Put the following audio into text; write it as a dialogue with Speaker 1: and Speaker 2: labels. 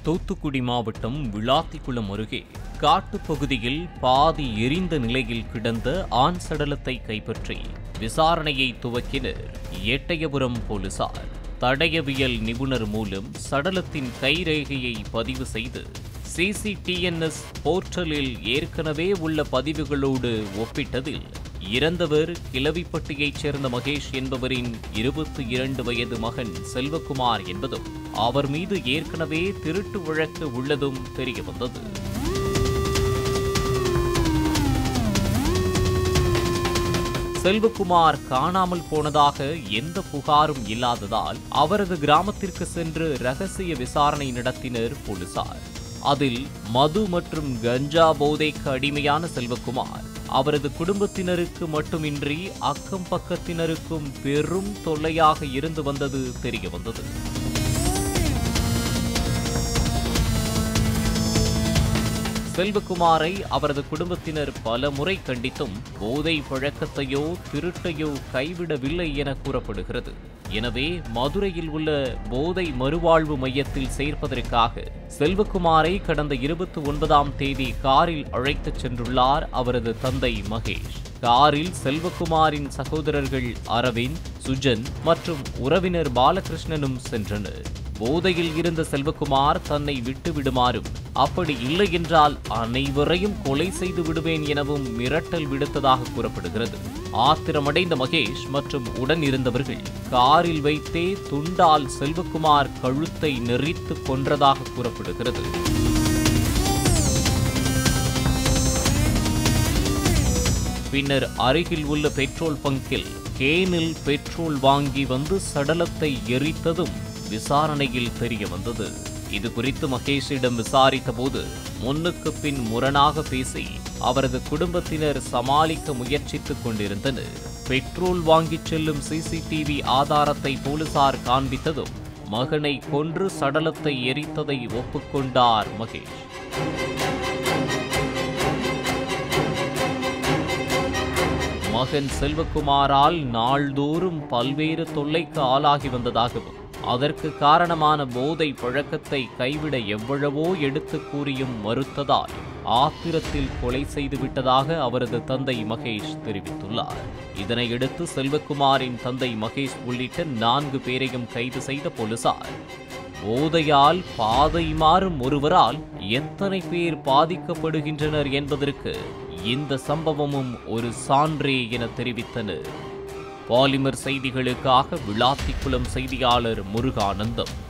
Speaker 1: தூத்துக்குடி மாவட்டம் விளாத்திக்குளம் அருகே காட்டுப்பகுதியில் பாதி எரிந்த நிலையில் கிடந்த ஆண் சடலத்தை கைப்பற்றி விசாரணையை துவக்கினர் எட்டயபுரம் போலீசார் தடயவியல் நிபுணர் மூலம் சடலத்தின் கைரேகையை பதிவு செய்து சிசிடிஎன்எஸ் போர்ட்டலில் ஏற்கனவே உள்ள பதிவுகளோடு ஒப்பிட்டதில் இறந்தவர் கிளவிப்பட்டியைச் சேர்ந்த மகேஷ் என்பவரின் இருபத்தி இரண்டு வயது மகன் செல்வகுமார் என்பதும் அவர் மீது ஏற்கனவே திருட்டு வழக்கு உள்ளதும் தெரியவந்தது செல்வகுமார் காணாமல் போனதாக எந்த புகாரும் இல்லாததால் அவரது கிராமத்திற்கு சென்று ரகசிய விசாரணை நடத்தினர் போலீசார் அதில் மது மற்றும் கஞ்சா போதைக்கு அடிமையான செல்வகுமார் அவரது குடும்பத்தினருக்கு மட்டுமின்றி அக்கம் பக்கத்தினருக்கும் பெரும் தொல்லையாக இருந்து வந்தது தெரிய வந்தது செல்வகுமாரை அவரது குடும்பத்தினர் பல முறை கண்டித்தும் போதை பழக்கத்தையோ திருட்டையோ கைவிடவில்லை என கூறப்படுகிறது எனவே மதுரையில் உள்ள போதை மறுவாழ்வு மையத்தில் சேர்ப்பதற்காக செல்வகுமாரை கடந்த இருபத்தி ஒன்பதாம் தேதி காரில் அழைத்துச் சென்றுள்ளார் அவரது தந்தை மகேஷ் காரில் செல்வகுமாரின் சகோதரர்கள் அரவிந்த் சுஜன் மற்றும் உறவினர் பாலகிருஷ்ணனும் சென்றனர் போதையில் இருந்த செல்வகுமார் தன்னை விட்டு விடுமாறும் அப்படி இல்லை என்றால் அனைவரையும் கொலை செய்து விடுவேன் எனவும் மிரட்டல் விடுத்ததாக கூறப்படுகிறது ஆத்திரமடைந்த மகேஷ் மற்றும் உடன் இருந்தவர்கள் காரில் வைத்தே துண்டால் செல்வகுமார் கழுத்தை நெறித்து கொன்றதாக கூறப்படுகிறது பின்னர் அருகில் உள்ள பெட்ரோல் பங்கில் கேனில் பெட்ரோல் வாங்கி வந்து சடலத்தை எரித்ததும் விசாரணையில் தெரிய வந்தது இது குறித்து மகேஷிடம் விசாரித்த போது முன்னுக்கு பின் முரணாக பேசி அவரது குடும்பத்தினர் சமாளிக்க முயற்சித்துக் கொண்டிருந்தனர் பெட்ரோல் வாங்கிச் செல்லும் சிசிடிவி ஆதாரத்தை போலீசார் காண்பித்ததும் மகனை கொன்று சடலத்தை எரித்ததை ஒப்புக்கொண்டார் மகேஷ் மகன் செல்வகுமாரால் நாள்தோறும் பல்வேறு தொல்லைக்கு ஆளாகி வந்ததாகவும் அதற்கு காரணமான போதை பழக்கத்தை கைவிட எவ்வளவோ எடுத்து கூறியும் மறுத்ததால் ஆத்திரத்தில் கொலை செய்து விட்டதாக அவரது தந்தை மகேஷ் தெரிவித்துள்ளார் இதனையடுத்து செல்வகுமாரின் தந்தை மகேஷ் உள்ளிட்ட நான்கு பேரையும் கைது செய்த போலீசார் போதையால் பாதை மாறும் ஒருவரால் எத்தனை பேர் பாதிக்கப்படுகின்றனர் என்பதற்கு இந்த சம்பவமும் ஒரு சான்றே என தெரிவித்தனர் பாலிமர் செய்திகளுக்காக விளாத்திக்குளம் செய்தியாளர் முருகானந்தம்